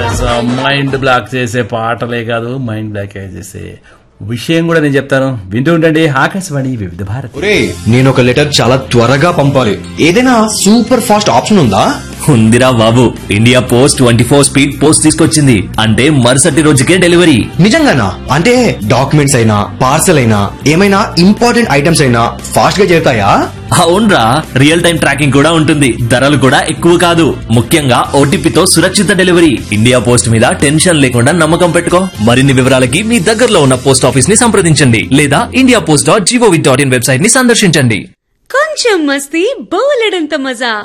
mind block చేసే పాటలే కాదు మైండ్ బ్లాక్ చేసే విషయం కూడా నేను చెప్తాను వింటూ ఉండండి ఆకాశవాణి వివిధ భారతి ఒరే నేను ఒక లెటర్ చాలా త్వరగా పంపాలి ఏదైనా సూపర్ ఫాస్ట్ ఆప్షన్ ఉందా ఉందిరా బాబు India post twenty four speed post తీసుకొచ్చింది అంటే మరుసటి రోజుకే డెలివరీ నిజంగానా అంటే డాక్యుమెంట్స్ అయినా పార్సల్ అయినా ఏమైనా ఇంపార్టెంట్ ఐటమ్స్ అయినా ఫాస్ట్ గా చేరుతాయా అవునరా రియల్ టైం ట్రాకింగ్ కూడా ఉంటుంది ధరలు కూడా ఎక్కువ కాదు ముఖ్యంగా ఓటీపీతో సురక్షిత డెలివరీ ఇండియా పోస్ట్ మీద టెన్షన్ లేకుండా నమ్మకం పెట్టుకో మరిన్ని వివరాలకి మీ దగ్గరలో ఉన్న పోస్ట్ ఆఫీస్ ని సంప్రదించండి లేదా India post dot GOV dot in website ని సందర్శించండి కొంచెం మస్తీ బోలెడంత మజా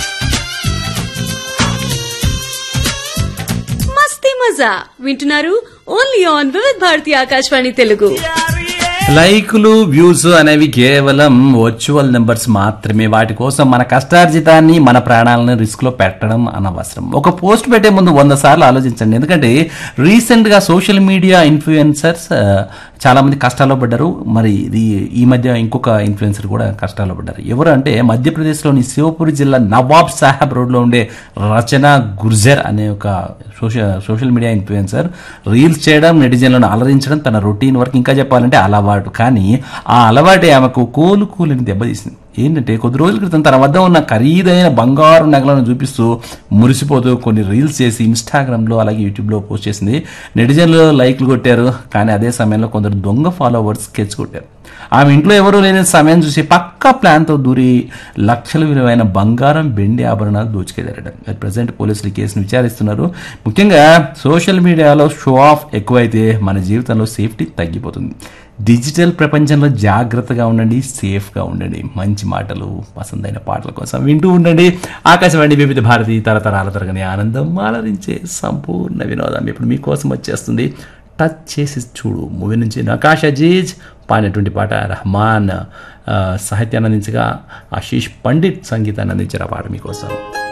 మస్తీ మజా వింటున్నారు ఓన్లీ ఆన్ వివిధ్ భారతి ఆకాశవాణి తెలుగు లైకులు వ్యూస్ అనేవి కేవలం వర్చువల్ నెంబర్స్ మాత్రమే వాటి కోసం మన కష్టార్జితాన్ని మన ప్రాణాలను రిస్క్ లో పెట్టడం అనవసరం ఒక పోస్ట్ పెట్టే ముందు వంద సార్లు ఆలోచించండి ఎందుకంటే రీసెంట్ గా సోషల్ మీడియా ఇన్ఫ్లుయెన్సర్స్ చాలా మంది కష్టాల్లో పడ్డారు మరి ఇది ఈ మధ్య ఇంకొక ఇన్ఫ్లుయెన్సర్ కూడా కష్టాల్లో పడ్డారు ఎవరు అంటే మధ్యప్రదేశ్లోని శివపురి జిల్లా నవాబ్ సాహెబ్ రోడ్లో ఉండే రచన గుర్జర్ అనే ఒక social social media influencer reels చేయడం నెటిజన్లను అలరించడం తన రొటీన్ వర్క్ ఇంకా చెప్పాలంటే అలవాటు కానీ ఆ అలవాటే ఆమెకు కోలు కూలిని దెబ్బతీసింది ఏంటంటే కొద్ది రోజుల క్రితం తన వద్ద ఉన్న ఖరీదైన బంగారు నగలను చూపిస్తూ మురిసిపోతూ కొన్ని రీల్స్ చేసి ఇన్స్టాగ్రామ్లో అలాగే యూట్యూబ్లో పోస్ట్ చేసింది నెటిజన్లు లైక్లు కొట్టారు కానీ అదే సమయంలో కొందరు దొంగ ఫాలోవర్స్ స్కెచ్ కొట్టారు ఆమె ఇంట్లో ఎవరూ లేని సమయం చూసి పక్కా ప్లాన్తో దూరి లక్షల విలువైన బంగారం వెండి ఆభరణాలు దోచుకెళ్లారట ప్రజెంట్ పోలీసులు ఈ కేసును విచారిస్తున్నారు ముఖ్యంగా సోషల్ మీడియాలో షో ఆఫ్ ఎక్కువైతే మన జీవితంలో సేఫ్టీ తగ్గిపోతుంది డిజిటల్ ప్రపంచంలో జాగ్రత్తగా ఉండండి సేఫ్గా ఉండండి మంచి మాటలు పసందైన పాటల కోసం వింటూ ఉండండి ఆకాశవాణి వివిధ భారతి తరతరాల తరగని ఆనందం ఆలరించే సంపూర్ణ వినోదం ఇప్పుడు మీకోసం వచ్చేస్తుంది టచ్ చేసి చూడు మూవీ నుంచి నకాష్ అజీజ్ పాడినటువంటి పాట రహమాన్ ఆ, సాహిత్యాన్ని అందించగా ఆశీష్ పండిత్ సంగీతాన్ని అందించిన పాట మీకోసం